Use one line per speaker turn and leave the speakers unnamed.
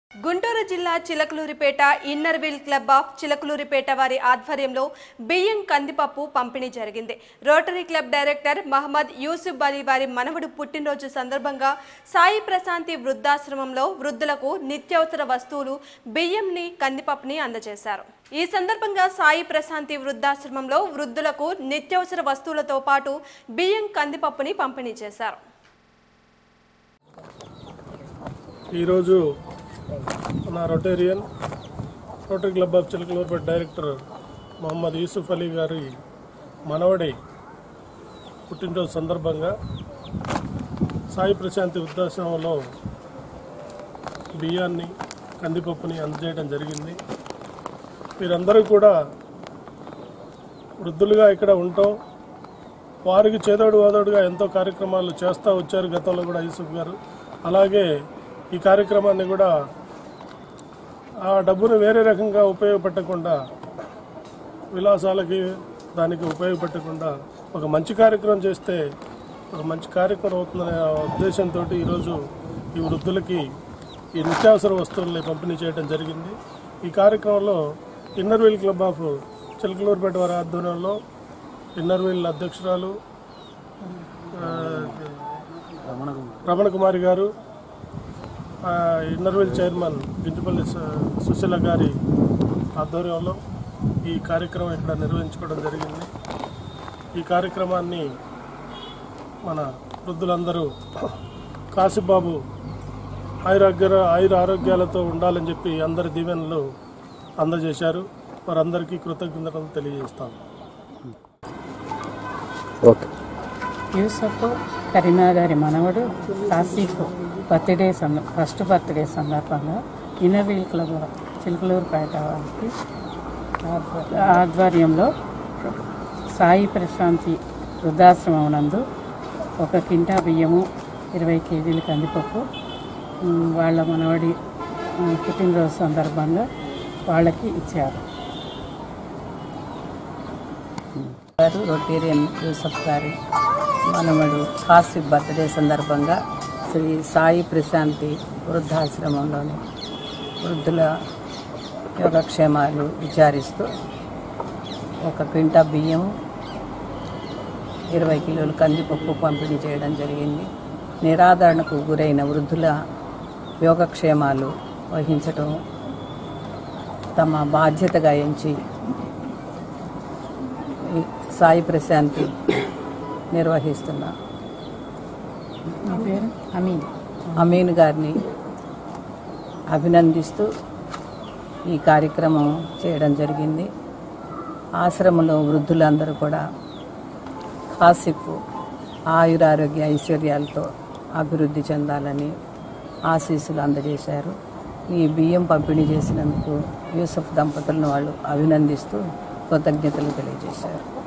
గుంటూరు జిల్లా Chilakaluripet inner wheel club of Chilakaluripet వారి ఆధ్వర్యంలో బియ్యం కందిపప్పు పంపిణీ జరిగింది rotary club director Mohammed Yusuf Ali వారి మనవడు పుట్టినరోజు సందర్భంగా సాయి ప్రశాంతి వృద్ధాశ్రమంలో వృద్ధులకు నిత్యావసర వస్తువులు బియ్యంని కందిపప్పుని అందజేశారు ఈ సందర్భంగా సాయి ప్రశాంతి వృద్ధాశ్రమంలో వృద్ధులకు నిత్యావసర వస్తువులతో పాటు బియ్యం కందిపప్పుని పంపిణీ చేశారు
ఈరోజు మన rotarian rotary club of Chilakaluripet director Mohammed Yusuf Ali గారి మనవడి పుట్టినరోజు సందర్భంగా సాయి ప్రశాంతి వృద్ధాశ్రమంలో బియ్యాన్ని కందిపప్పుని అందజేయడం జరిగింది వీరందరూ కూడా వృద్ధులుగా ఇక్కడ ఉంటాం వారికి చేదోడు వాదోడుగా ఎంతో కార్యక్రమాలు చేస్తూ వచ్చారు గతంలో కూడా యూసుఫ్ గారు అలాగే ఈ కార్యక్రమాన్ని కూడా ఆ డబ్బును వేరే రకంగా ఉపయోగపెట్టకుండా విలాసాలకి దానికి ఉపయోగపెట్టకుండా ఒక మంచి కార్యక్రమం చేస్తే ఒక మంచి కార్యక్రమం అవుతుందనే ఉద్దేశంతో ఈరోజు ఈ వృద్ధులకి ఈ నిత్యావసర వస్తువుల్ని పంపిణీ చేయడం జరిగింది ఈ కార్యక్రమంలో ఇన్నర్వీల్ క్లబ్ ఆఫ్ చిలకలూరుపేట వారి ఆధ్వర్యంలో ఇన్నర్వీల్ అధ్యక్షురాలు ఆ, రమణ కుమారి గారు ఆ, ఇన్నర్వీల్ చైర్మన్ గింటిపల్లి సు- సుశీల గారి ఆధ్వర్యంలో ఈ కార్యక్రమం ఇక్కడ నిర్వహించుకోవడం జరిగింది ఈ కార్యక్రమాన్ని మన వృద్ధులందరూ కాశీబాబు ఆయురాగ్య ఆయుర ఆరోగ్యాలతో ఉండాలని చెప్పి అందరి దీవెనలు అందజేశారు వారందరికీ కృతజ్ఞతలు తెలియజేస్తాం
ఓకే
యూసఫ్ కరీమా గారి మనవడు ఆసిఫ్ బర్త్డే సంద ఫస్ట్ బర్త్డే సందర్భంగా ఇన్నర్వీల్ క్లబ్ చిలుకలూరుపేట వారికి ఆధ్వ- ఆధ్వర్యంలో సాయి ప్రశాంతి వృద్ధాశ్రమం నందు ఒక కింటా బియ్యము ఇరవై కేజీల కందిపప్పు ఉమ్, వాళ్ళ మనవడి ఉమ్, పుట్టినరోజు సందర్భంగా వాళ్ళకి ఇచ్చారు
గారు రొటేరియన్ యూసఫ్ గారి మనమడు కాసిఫ్ బర్త్డే సందర్భంగా శ్రీ సాయి ప్రశాంతి వృద్ధాశ్రమంలోని వృద్ధుల యోగక్షేమాలు విచారిస్తూ ఒక క్వింట బియ్యం ఇరవై కిలోల కందిపప్పు పంపిణీ చేయడం జరిగింది నిరాదరణకు గురైన వృద్ధుల యోగక్షేమాలు వహించటం తమ బాధ్యతగా ఎంచి ఈ సాయి ప్రశాంతి నిర్వహిస్తున్న
మీ పేరు అమీన్
అమీన్ గారిని అభినందిస్తూ ఈ కార్యక్రమం చేయడం జరిగింది ఆశ్రమంలో వృద్ధులందరూ కూడా కాసిఫ్ ఆయురారోగ్య ఐశ్వర్యాలతో అభివృద్ధి చెందాలని ఆశీస్సులు అందజేశారు ఈ బియ్యం పంపిణీ చేసినందుకు యూసఫ్ దంపతులను వాళ్ళు అభినందిస్తూ కృతజ్ఞతలు తెలియజేశారు